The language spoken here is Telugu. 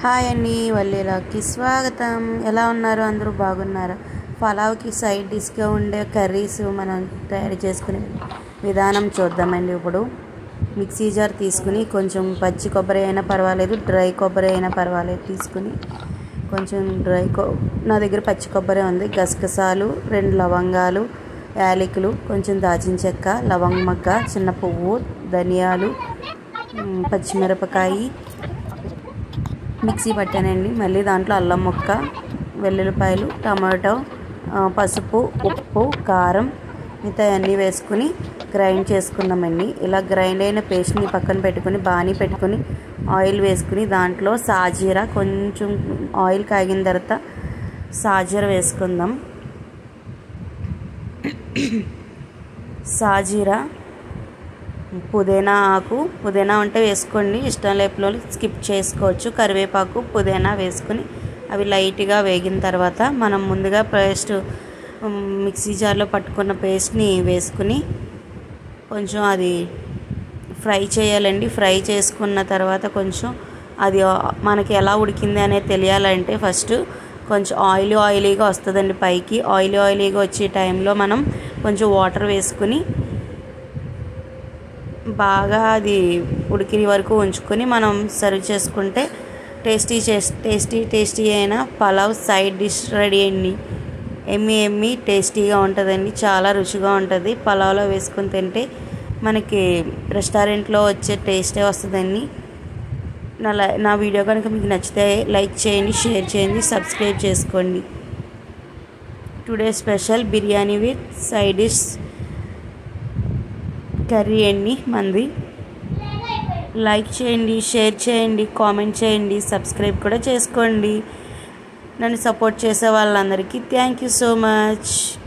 హాయ్ అండి వల్లీలాకి స్వాగతం ఎలా ఉన్నారు అందరూ బాగున్నారా పలావ్కి సైడ్ డిష్గా ఉండే కర్రీస్ మనం తయారు చేసుకునే విధానం చూద్దామండి ఇప్పుడు మిక్సీ జార్ తీసుకుని కొంచెం పచ్చి కొబ్బరి అయినా పర్వాలేదు డ్రై కొబ్బరి అయినా పర్వాలేదు తీసుకుని కొంచెం డ్రై కొ నా దగ్గర పచ్చి కొబ్బరి ఉంది గసగసాలు రెండు లవంగాలు యాలకులు కొంచెం దాచిన చెక్క లవంగ మగ్గ చిన్న పువ్వు ధనియాలు మ్, పచ్చిమిరపకాయ మిక్సీ పట్టానండి మళ్ళీ దాంట్లో అల్లం ముక్క వెల్లుల్లిపాయలు టమాటో ఆ, పసుపు ఉప్పు కారం మిగతా అన్నీ వేసుకుని గ్రైండ్ చేసుకున్నామండి ఇలా గ్రైండ్ అయిన పేస్ట్ని పక్కన పెట్టుకుని బాణీ పెట్టుకుని ఆయిల్ వేసుకుని దాంట్లో సాజీరా కొంచెం ఆయిల్ కాగిన తర్వాత సాజీర వేసుకుందాం సాజీరా పుదీనా ఆకు పుదీనా ఉంటే వేసుకోండి ఇష్టం లేకపోతే స్కిప్ చేసుకోవచ్చు కరివేపాకు పుదీనా వేసుకుని అవి లైట్గా వేగిన తర్వాత మనం ముందుగా పేస్ట్ ఉమ్, మిక్సీ జార్లో పట్టుకున్న పేస్ట్ని వేసుకుని కొంచెం అది ఫ్రై చేయాలండి ఫ్రై చేసుకున్న తర్వాత కొంచెం అది ఆ- మనకి ఎలా ఉడికింది అనేది తెలియాలంటే ఫస్ట్ కొంచెం ఆయిలీ ఆయిలీగా వస్తుందండి పైకి ఆయిలీ ఆయిలీగా వచ్చే టైంలో మనం కొంచెం వాటర్ వేసుకుని బాగా అది ఉడికిన వరకు ఉంచుకొని మనం సర్వ్ చేసుకుంటే టేస్టీ చేస్ టేస్టీ టేస్టీ అయిన పలావ్ సైడ్ డిష్ రెడీ అండి ఎమ్మి ఎమ్మి టేస్టీగా ఉంటుందండి చాలా రుచిగా ఉంటుంది పలావ్లో వేసుకొని తింటే మనకి రెస్టారెంట్లో వచ్చే టేస్టే వస్తుందండి నా లై- నా వీడియో కనుక మీకు నచ్చితే లైక్ చేయండి షేర్ చేయండి సబ్స్క్రైబ్ చేసుకోండి today special biryani with side dish curry అండి మంది లైక్ చేయండి షేర్ చేయండి కామెంట్ చేయండి సబ్స్క్రైబ్ కూడా చేసుకోండి నన్ను సపోర్ట్ చేసే వాళ్ళందరికీ థ్యాంక్ యూ సో మచ్